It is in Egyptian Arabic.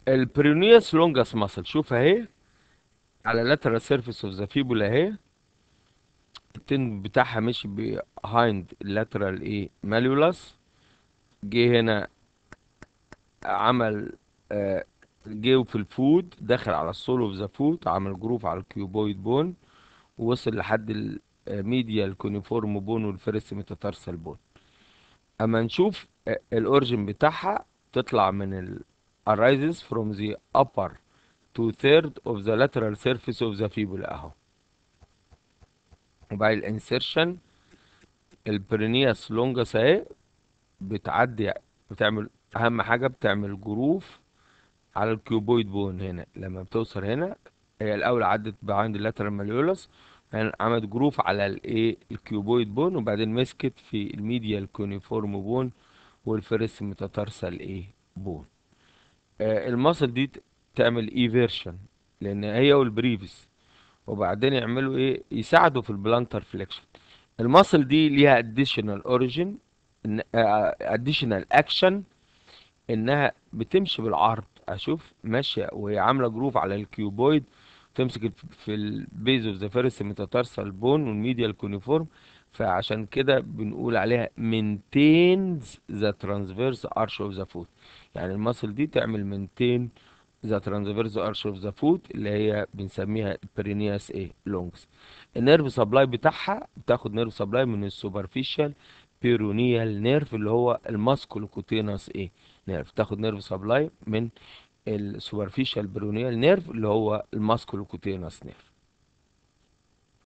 البرينيوس لونجاس ماسل شوف اهي على lateral surface of the fibula اهي التن بتاعها ماشي behind lateral ايه malleolus جه هنا عمل آه، جه في الفود دخل على السول اوف ذا فود عمل جروف على الكيوبويد بون ووصل لحد الميديال كونيفورم بون والفيرست ميتاتارسال بون اما نشوف آه، الاوريجن بتاعها تطلع من ال arises from the upper two third of the lateral surface of the fibula اهو وبعد الانسيرشن البرينياس لونجاس اهي بتعدي بتعمل اهم حاجه بتعمل جروف على الكيوبويد بون هنا لما بتوصل هنا هي الاول عدت بعند اللاترال ماليولس يعني عملت جروف على الايه الكيوبويد بون وبعدين مسكت في الميديال كونيفورم بون والفيرست ميتاتارسال ايه بون آه المصل دي ت- تعمل ايفيرشن لان هي والبريفس وبعدين يعملوا ايه يساعدوا في البلانتر فليكشن المصل دي ليها اديشنال اوريجين اديشنال اكشن انها بتمشي بالعرض اشوف ماشيه وهي عامله جروف على الكيوبويد تمسك في البيز اوف ذا فيرست ميتاتارسال بون والميديال كونيفورم فعشان كده بنقول عليها maintains the transverse arch of the foot يعني المصل دي تعمل maintain the transverse arch of the foot اللي هي بنسميها perinius ايه longus النيرف سبلاي بتاعها بتاخد نيرف سبلاي من السوبرفيشال بيرونيال نيرف اللي هو الماسكولوكوتينس ايه نيرف تاخد نيرف سبلاي من السوبرفيشال بيرونيال نيرف اللي هو الماسكولوكوتينس نيرف